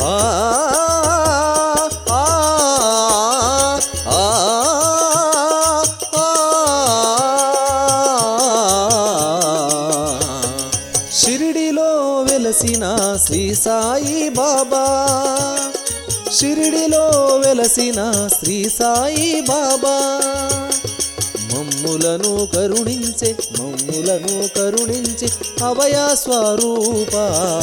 ఆ ఆ ఆ షిరిడిలో వెలసిన శ్రీ సాయి బాబా షిరిడిలో వెలసిన శ్రీ సాయి బాబా మమ్ములను కరుణించే మమ్ములను కరుణించే అభయ స్వరూప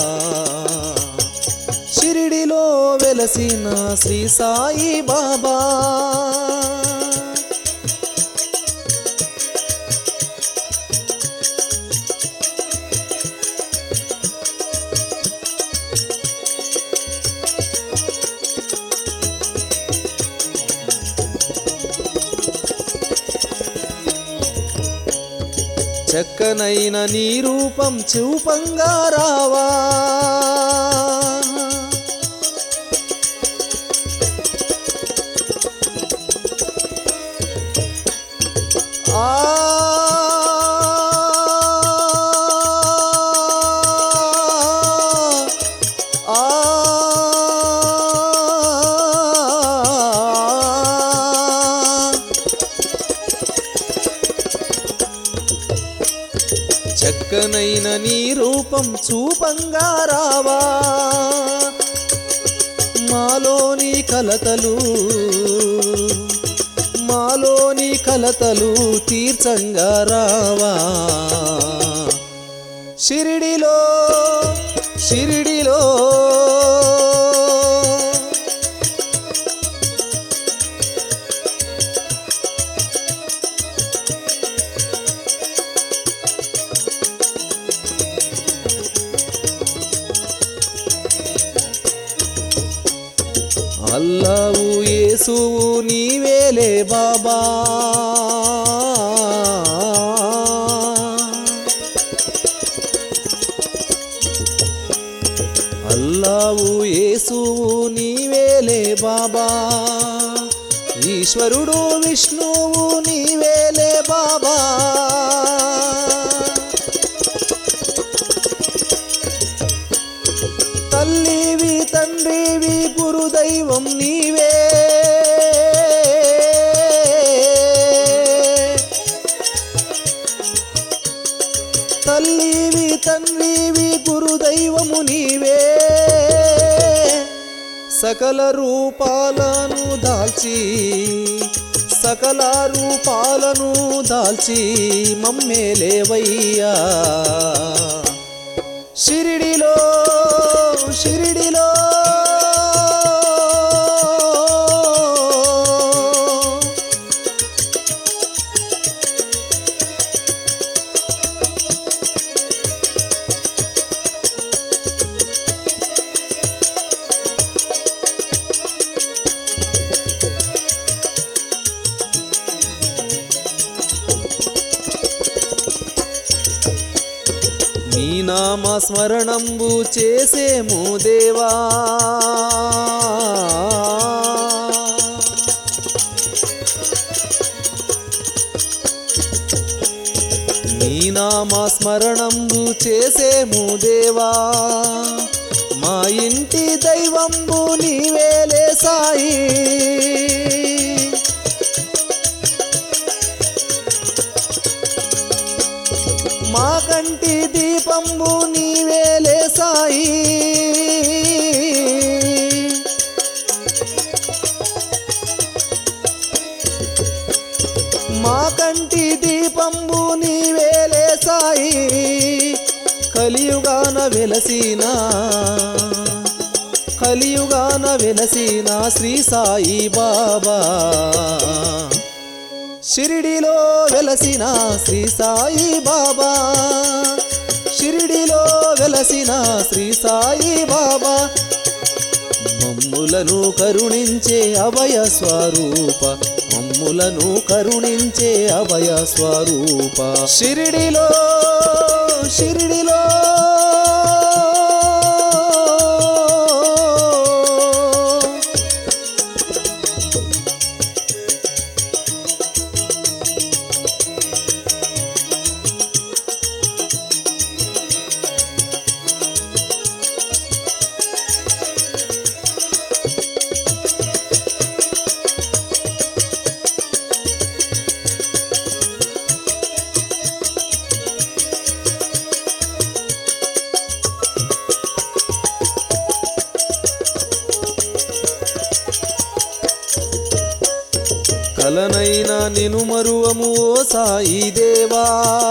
షిరిడిలో వెలసిన శ్రీ సాయి బాబా చక్కనైన నీ రూపం చూపంగా రావా ఆ ఆ చక్కనైన నీ రూపం చూపంగా రావా మాలోని కలతలు మాలోని కలతలు తీర్చంగా రావా షిరిడిలో షిరిడిలో అల్లావు యేసువు నీవేలే బాబా అల్లావు యేసువు నీవేలే బాబా ఈశ్వరుడు విష్ణువు నీవేలే బాబా తల్లివి తండ్రివి గురుదైవం నీవే తల్లివి తండ్రివి గురుదైవము నీవే సకల రూపాలను దాల్చి సకల రూపాలను దాల్చి మమ్మేలేవయ్యా షిరిడిలో షిరిడిలో నీ నామ స్మరణంబు చేసేము దేవా నీ నామ స్మరణంబు చేసేము దేవా మా ఇంటి దైవంబు నీవేలే సాయి మా కంటి దీపంబు నీవేలే సాయి మా కంటి దీపంబు నీవేలే సాయి కలియుగాన వెలసిన కలియుగాన వెలసిన శ్రీ సాయి బాబా షిరిడిలో వెలసిన శ్రీ సాయి బాబా షిరిడిలో వెలసిన శ్రీ సాయి బాబా మమ్ములను కరుణించే అభయ స్వరూప మమ్ములను కరుణించే అభయ స్వరూప షిరిడిలో షిరిడిలో కలనైనా నిను మరువము ఓ సాయి దేవా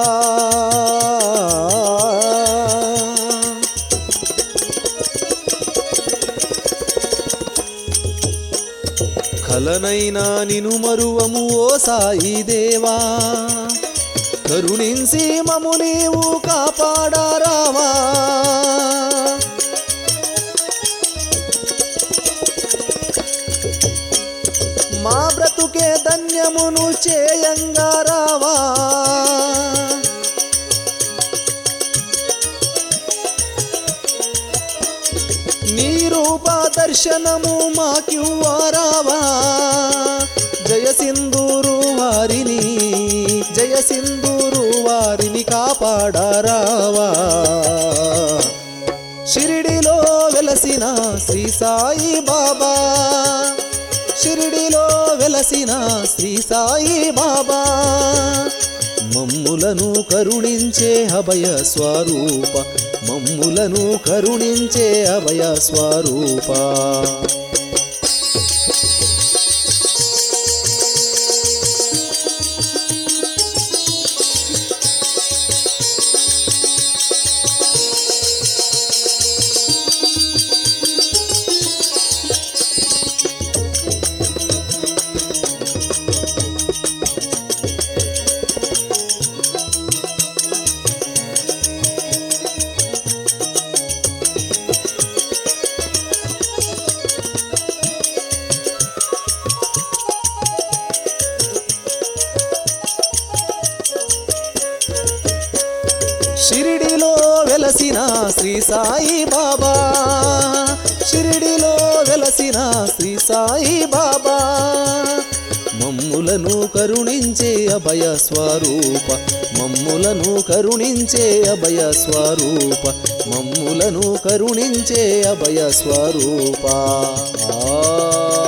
కలనైనా నిను మరువము ఓ సాయి దేవా కరుణించి మము నీవు కాపాడారావా మా బ్రతుకే ధన్యమును చేయంగా రావా నీ రూప దర్శనము మాకివ్వారావా జయ సింధూరు వారిని జయ సింధూరు వారిని కాపాడారావా షిరిడిలో వెలసిన శ్రీ సాయి బాబా షిరిడిలో వెలసిన శ్రీ సాయి బాబా మమ్ములను కరుణించే అభయ స్వరూప మమ్ములను కరుణించే అభయ స్వరూప షిరిడిలో వెలసిన శ్రీ సాయి బాబా షిరిడిలో వెలసిన శ్రీ సాయి బాబా మమ్ములను కరుణించే అభయ స్వరూప మమ్ములను కరుణించే అభయ స్వరూప మమ్ములను కరుణించే అభయ స్వరూప ఆ